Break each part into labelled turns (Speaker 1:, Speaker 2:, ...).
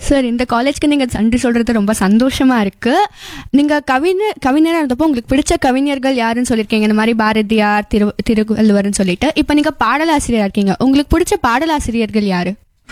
Speaker 1: sir இந்த காலேஜ்க்கு நீங்கள் நன்றி சொல்கிறது ரொம்ப சந்தோஷமாக இருக்குது நீங்கள் கவிஞர் கவிஞராக இருந்தப்போ உங்களுக்கு பிடிச்ச கவிஞர்கள் யாருன்னு சொல்லியிருக்கீங்க இந்த மாதிரி பாரதியார் திரு திருவள்ளுவர்னு சொல்லிட்டு இப்போ நீங்கள் பாடலாசிரியராக இருக்கீங்க உங்களுக்கு பிடிச்ச பாடலாசிரியர்கள் யார்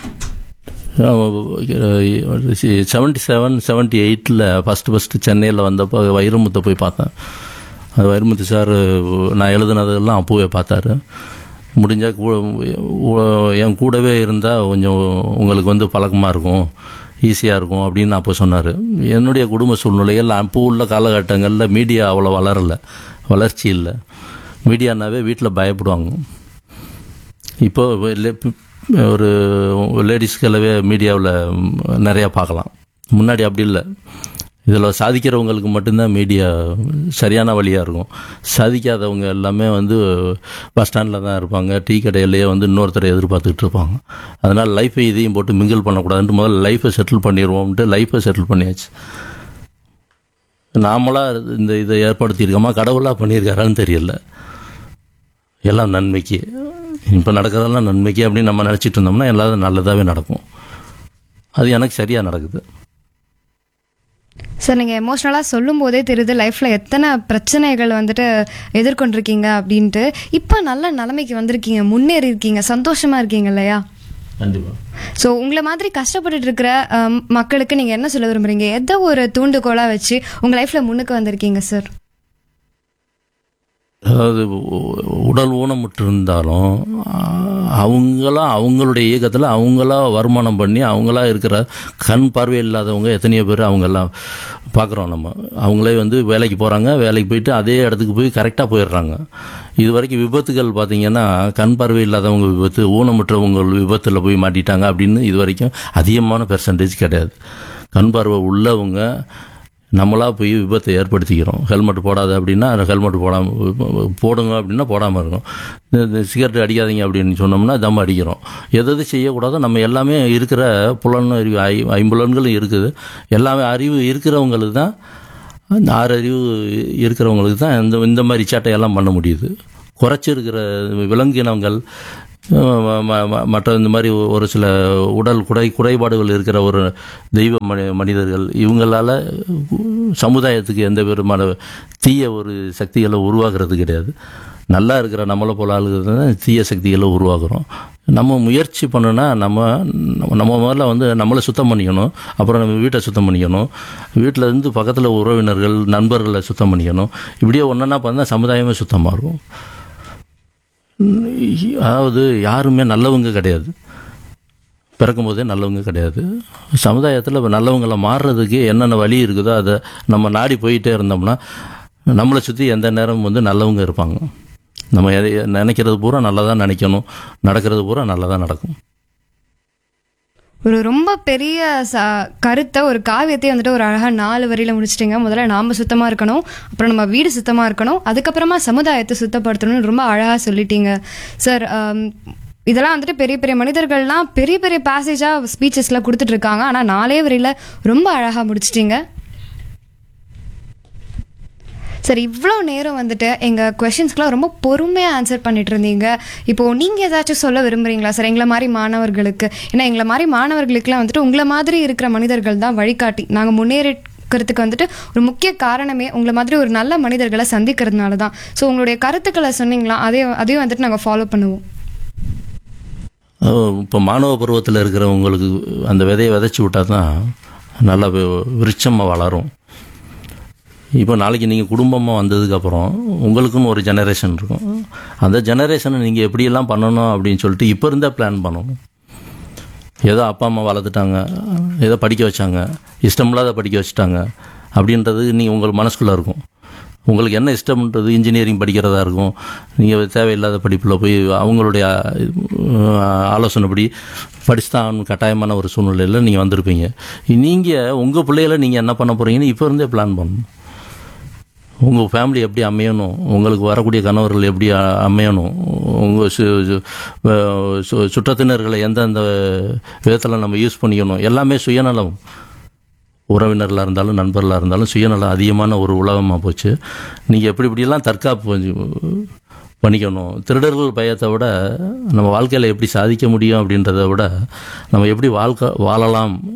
Speaker 2: செவன்ட்டி செவன் செவன்ட்டி எயிட்டில் ஃபஸ்ட்டு ஃபஸ்ட்டு சென்னையில் வந்தப்போ வைரமுத்தை போய் பார்த்தேன் அது வைரமுத்து சார் நான் எழுதுனதெல்லாம் அப்போவே பார்த்தாரு முடிஞ்சால் கூ ஊ- என் கூடவே இருந்தால் கொஞ்சம் உங்களுக்கு வந்து பழக்கமாக இருக்கும் ஈஸியாக இருக்கும் அப்படின்னு அப்போ சொன்னார் என்னுடைய குடும்ப சூழ்நிலைகள் அப்போ உள்ள காலகட்டங்களில் மீடியா அவ்வளோ வளரலை வளர்ச்சி இல்லை மீடியானாவே வீட்டில் பயப்படுவாங்க இப்போ லே- ஒரு லேடிஸ்களவே மீடியாவில் நிறையா பார்க்கலாம் முன்னாடி அப்படி இல்லை இதில் சாதிக்கிறவங்களுக்கு மட்டும்தான் மீடியா சரியான வழியாக இருக்கும் சாதிக்காதவங்க எல்லாமே வந்து பஸ் ஸ்டாண்டில் தான் இருப்பாங்க டீ கடையிலேயே வந்து இன்னொருத்தரை எதிர்பார்த்துக்கிட்டு இருப்பாங்க அதனால் லைஃப்பை இதையும் போட்டு மிங்கிள் பண்ணக்கூடாதுன்ட்டு முதல்ல லைஃப்பை செட்டில் பண்ணிடுவோம்ட்டு லைஃப்பை செட்டில் பண்ணியாச்சு நாமளாக இந்த இதை ஏற்படுத்தியிருக்கோமா கடவுளாக பண்ணியிருக்காரான்னு தெரியல எல்லாம் நன்மைக்கு இப்போ நடக்கிறதெல்லாம் நன்மைக்கு அப்படின்னு நம்ம நினச்சிட்டு இருந்தோம்னா எல்லாம் நல்லதாகவே நடக்கும் அது எனக்கு சரியாக நடக்குது
Speaker 3: சார் நீங்கள் எமோஷ்னலாக சொல்லும் போதே தெரியுது லைஃப்பில் எத்தனை பிரச்சனைகள் வந்துட்டு எதிர்கொண்டிருக்கீங்க அப்படின்ட்டு இப்போ நல்ல நிலைமைக்கு வந்திருக்கீங்க முன்னேறி இருக்கீங்க சந்தோஷமாக இருக்கீங்க இல்லையா
Speaker 2: கண்டிப்பாக
Speaker 3: ஸோ உங்களை மாதிரி கஷ்டப்பட்டுட்டு இருக்கிற அம், மக்களுக்கு நீங்கள் என்ன சொல்ல விரும்புறீங்க எதை ஒரு தூண்டுகோலாக வச்சு உங்கள் லைஃப்பில் முன்னுக்கு வந்திருக்கீங்க சார்
Speaker 2: அதாவது உ- உடல் ஊனமுற்று இருந்தாலும் ஆஹ், அவங்களா அவங்களுடைய இயக்கத்தில் அவங்களா வருமானம் பண்ணி அவங்களா இருக்கிற கண் பார்வை இல்லாதவங்க எத்தனையோ பேர் அவங்கெல்லாம் பார்க்குறோம் நம்ம அவங்களே வந்து வேலைக்கு போகிறாங்க வேலைக்கு போயிட்டு அதே இடத்துக்கு போய் கரெக்டாக போயிடுறாங்க இது வரைக்கும் விபத்துகள் பார்த்தீங்கன்னா கண் பார்வை இல்லாதவங்க விபத்து ஊனமுற்றவங்க விபத்தில் போய் மாட்டிட்டாங்க அப்படின்னு இது வரைக்கும் அதிகமான பெர்சன்டேஜ் கிடையாது கண் பார்வை உள்ளவங்க நம்மளா போய் விபத்தை ஏற்படுத்திக்கிறோம் ஹெல்மெட் போடாத அப்படின்னா ஹெல்மெட் போடாமல் போடுங்க அப்படின்னா போடாமல் இருக்கும் இந்த- இந்த சிகரெட் அடிக்காதீங்க அப்படின்னு சொன்னோம்னா தம் அடிக்கிறோம் எது எது செய்யக்கூடாதோ நம்ம எல்லாமே இருக்கிற புலன் அறிவு ஐ ஐம்புலன்களும் இருக்குது எல்லாமே அறிவு இருக்கிறவங்களுக்கு தான் அந்த ஆறு அறிவு இருக்கிறவங்களுக்கு தான் இந்த இந்த மாதிரி சேட்டையெல்லாம் பண்ண முடியுது குறைச்சிருக்கிற விலங்கினங்கள் அஹ், ம- ம- ம- மற்ற இந்த மாதிரி ஒரு சில உடல் குறை குறைபாடுகள் இருக்கிற ஒரு தெய்வ மனி மனிதர்கள் இவங்களால சமுதாயத்துக்கு எந்த விதமான தீய ஒரு சக்திகளை உருவாக்குறது கிடையாது நல்லா இருக்கிற நம்மளை போல ஆளுகள் தான் தீய சக்திகளை உருவாக்குறோம் நம்ம முயற்சி பண்ணுனா நம்ம நம்ம முதல்ல வந்து நம்மளை சுத்தம் பண்ணிக்கணும் அப்புறம் நம்ம வீட்டை சுத்தம் பண்ணிக்கணும் வீட்டில் இருந்து பக்கத்தில் உறவினர்கள் நண்பர்களை சுத்தம் பண்ணிக்கணும் இப்படியே ஒன்றா பார்த்தா சமுதாயமே சுத்தமாக இருக்கும் அதாவது யாருமே நல்லவங்க கிடையாது பிறக்கும்போதே நல்லவங்க கிடையாது சமுதாயத்தில் நல்லவங்களை மாறுறதுக்கு என்னென்ன வழி இருக்குதோ அதை நம்ம நாடி போயிட்டே இருந்தோம்னா நம்மளை சுற்றி எந்த நேரம் வந்து நல்லவங்க இருப்பாங்க நம்ம எதை நினைக்கிறது பூரா நல்லதாக நினைக்கணும் நடக்கிறது பூரா நல்லதாக நடக்கும்
Speaker 3: ஒரு ரொம்ப பெரிய ச கருத்தை ஒரு காவியத்தை வந்துட்டு ஒரு அழகாக நாலு வரியில் முடிச்சிட்டிங்க முதல்ல நாம் சுத்தமாக இருக்கணும் அப்புறம் நம்ம வீடு சுத்தமாக இருக்கணும் அதுக்கப்புறமா சமுதாயத்தை சுத்தப்படுத்தணும்னு ரொம்ப அழகாக சொல்லிட்டீங்க சார் ஆம், இதெல்லாம் வந்துட்டு பெரிய பெரிய மனிதர்கள்லாம் பெரிய பெரிய பேசேஜாக ஸ்பீச்சஸில் கொடுத்துட்டு இருக்காங்க ஆனால் நாலே வரியில் ரொம்ப அழகாக முடிச்சிட்டீங்க சார் இவ்வளோ நேரம் வந்துட்டு எங்கள் கொஷின்ஸ்க்குலாம் ரொம்ப பொறுமையாக ஆன்சர் பண்ணிட்டு இருந்தீங்க இப்போது நீங்கள் ஏதாச்சும் சொல்ல விரும்புகிறீங்களா சார் எங்களை மாதிரி மாணவர்களுக்கு ஏன்னா எங்களை மாதிரி மாணவர்களுக்குலாம் வந்துட்டு உங்களை மாதிரி இருக்கிற மனிதர்கள் தான் வழிகாட்டி நாங்கள் முன்னேறிக்கிறதுக்கு வந்துட்டு ஒரு முக்கிய காரணமே உங்களை மாதிரி ஒரு நல்ல மனிதர்களை சந்திக்கிறதுனால தான் ஸோ உங்களுடைய கருத்துக்களை சொன்னீங்களா அதே அதையும் வந்துட்டு நாங்கள் ஃபாலோ பண்ணுவோம்
Speaker 2: இப்போ மாணவ பருவத்தில் இருக்கிறவங்களுக்கு அந்த விதையை விதைச்சி விட்டால் தான் நல்லா வி- விருட்சமா வளரும் இப்போ நாளைக்கு நீங்கள் குடும்பமாக வந்ததுக்கப்புறம் உங்களுக்குன்னு ஒரு ஜெனரேஷன் இருக்கும் அந்த ஜெனரேஷனை நீங்கள் எப்படியெல்லாம் பண்ணணும் அப்படின்னு சொல்லிட்டு இப்போ இருந்தே பிளான் பண்ணணும் ஏதோ அப்பா அம்மா வளர்த்துட்டாங்க ஏதோ படிக்க வச்சாங்க இஷ்டமில்லாத படிக்க வச்சுட்டாங்க அப்படின்றது நீங்கள் உங்கள் மனசுக்குள்ளே இருக்கும் உங்களுக்கு என்ன இஷ்டம்ன்றது இன்ஜினியரிங் படிக்கிறதா இருக்கும் நீங்கள் தேவையில்லாத படிப்பில் போய் அவங்களுடைய அஹ், ஆலோசனைப்படி படிச்சுதான் கட்டாயமான ஒரு சூழ்நிலையில் நீங்கள் வந்திருப்பீங்க நீங்கள் உங்கள் பிள்ளைகளை நீங்கள் என்ன பண்ண போகிறீங்கன்னு இப்போ இருந்தே பிளான் பண்ணணும் உங்கள் ஃபேமிலி எப்படி அமையணும் உங்களுக்கு வரக்கூடிய கணவர்கள் எப்படி அ- அமையணும் உங்கள் சு சு- அஹ் சு- சுற்றத்தினர்களை எந்தெந்த விதத்தில் நம்ம யூஸ் பண்ணிக்கணும் எல்லாமே சுயநலம் உறவினர்களாக இருந்தாலும் நண்பர்களாக இருந்தாலும் சுயநலம் அதிகமான ஒரு உலகமாக போச்சு நீங்கள் எப்படி இப்படியெல்லாம் தற்காப்பு கொஞ்சம் பண்ணிக்கணும் திருடர்கள் பயத்தை விட நம்ம வாழ்க்கையில் எப்படி சாதிக்க முடியும் அப்படின்றத விட நம்ம எப்படி வாழ்க்கை வாழலாம்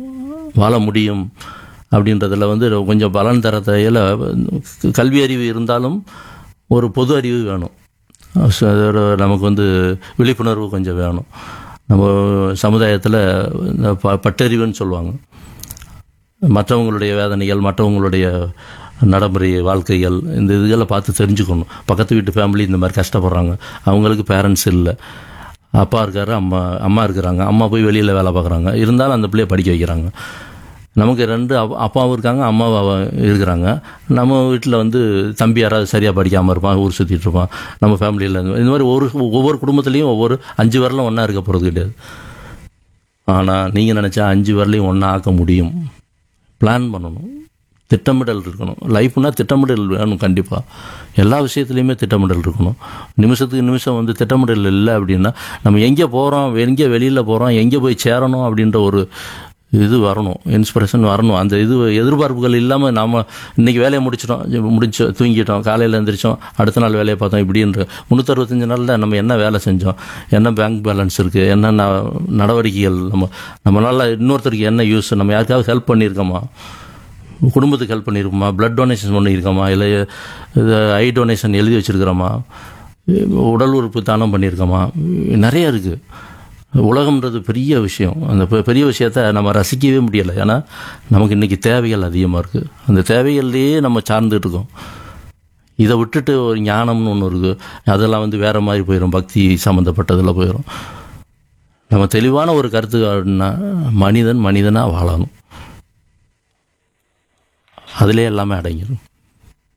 Speaker 2: வாழ முடியும் அப்படின்றதுல வந்து கொஞ்சம் பலன் தர தையில் கல்வி அறிவு இருந்தாலும் ஒரு பொது அறிவு வேணும் ச- ஒரு நமக்கு வந்து விழிப்புணர்வு கொஞ்சம் வேணும் நம்ம சமுதாயத்தில் இந்த ப பட்டறிவுன்னு சொல்லுவாங்க மற்றவங்களுடைய வேதனைகள் மற்றவங்களுடைய நடைமுறை வாழ்க்கைகள் இந்த இதுகளை பார்த்து தெரிஞ்சுக்கணும் பக்கத்து வீட்டு ஃபேமிலி இந்த மாதிரி கஷ்டப்படுறாங்க அவங்களுக்கு பேரண்ட்ஸ் இல்லை அப்பா இருக்காரு அம்மா அம்மா இருக்கிறாங்க அம்மா போய் வெளியில் வேலை பார்க்குறாங்க இருந்தாலும் அந்த பிள்ளைய படிக்க வைக்கிறாங்க நமக்கு ரெண்டு அப்பா- அப்பாவும் இருக்காங்க அம்மாவும் அவ- இருக்கிறாங்க நம்ம வீட்டில் வந்து தம்பி யாராவது சரியாக படிக்காமல் இருப்பான் ஊர் சுற்றிட்டு இருப்பான் நம்ம ஃபேமிலியில் இந்த மாதிரி ஒரு ஒவ்வொரு குடும்பத்துலேயும் ஒவ்வொரு அஞ்சு வரலும் ஒன்றா இருக்க போகிறது கிடையாது ஆனால் நீங்கள் நினச்சா அஞ்சு வரலையும் ஒன்றா ஆக்க முடியும் பிளான் பண்ணணும் திட்டமிடல் இருக்கணும் லைஃப்னா திட்டமிடல் வேணும் கண்டிப்பாக எல்லா விஷயத்துலையுமே திட்டமிடல் இருக்கணும் நிமிஷத்துக்கு நிமிஷம் வந்து திட்டமிடல் இல்லை அப்படின்னா நம்ம எங்கே போகிறோம் எங்கே வெளியில் போகிறோம் எங்கே போய் சேரணும் அப்படின்ற ஒரு இது வரணும் இன்ஸ்பிரேஷன் வரணும் அந்த இது எதிர்பார்ப்புகள் இல்லாமல் நாம இன்னைக்கு வேலையை முடிச்சிட்டோம் முடிச்சு தூங்கிட்டோம் காலையில் எழுந்திரிச்சோம் அடுத்த நாள் வேலையை பார்த்தோம் இப்படின்ற முந்நூற்றறுபத்தஞ்சு நாளில் நம்ம என்ன வேலை செஞ்சோம் என்ன பேங்க் பேலன்ஸ் இருக்குது என்ன ந- நடவடிக்கைகள் நம்ம நம்மளால் இன்னொருத்தருக்கு என்ன யூஸ் நம்ம யாருக்காவது ஹெல்ப் பண்ணியிருக்கோமா குடும்பத்துக்கு ஹெல்ப் பண்ணியிருக்கோமா பிளட் டொனேஷன் பண்ணியிருக்கோமா இல்லை இது ஐ டொனேஷன் எழுதி வச்சிருக்கிறோமா உடல் உறுப்பு தானம் பண்ணியிருக்கோமா நிறைய இருக்குது உலகம்ன்றது பெரிய விஷயம் அந்த பெ- பெரிய விஷயத்த நம்ம ரசிக்கவே முடியலை ஏன்னா நமக்கு இன்றைக்கி தேவைகள் அதிகமாக இருக்குது அந்த தேவைகள்லேயே நம்ம சார்ந்துட்டு இருக்கோம் இதை விட்டுட்டு ஒரு ஞானம்னு ஒன்று இருக்குது அதெல்லாம் வந்து வேறு மாதிரி போயிடும் பக்தி சம்மந்தப்பட்டதில் போயிடும் நம்ம தெளிவான ஒரு கருத்து அப்படின்னா மனிதன் மனிதனாக வாழணும் அதிலே எல்லாமே அடங்கிடும்